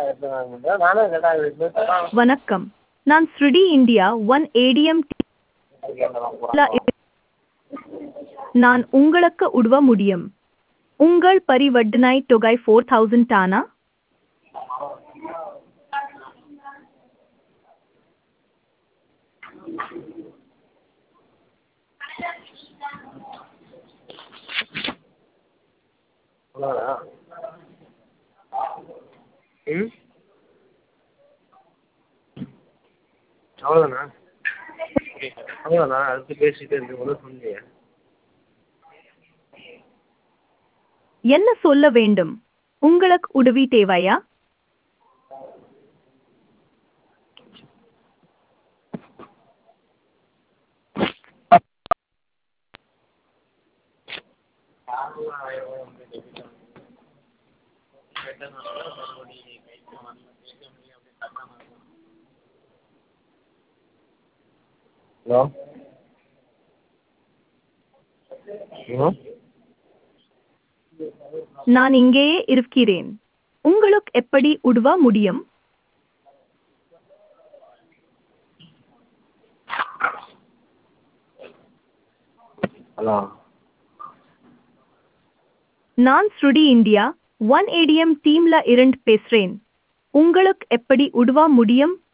நானே கேட்டாங்க வணக்கம் நான் ஸ்ருடி இந்தியா ஒன் ஏடிஎம் நான் உங்களுக்கு உதவ முடியும் உங்கள் பரிவர்த்தனை தொகை ஃபோர் தௌசண்ட் தானா அவ்வளோதானா ம் அவ்வளோதானா அவ்வளோதானா அடுத்து பேசிகிட்டே இருக்கு ஒன்றும் சொல்லலையே என்ன சொல்ல வேண்டும் உங்களுக்கு உதவி தேவையா ஹலோ ஹலோ நான் இங்கேயே இருக்கிறேன் உங்களுக்கு எப்படி உதவ முடியும் ஹலோ நான் ஸ்ருடி இந்தியா ஒன் ஏடிஎம் டீம்ல இருந்து பேசுறேன் உங்களுக்கு எப்படி உதவ முடியும்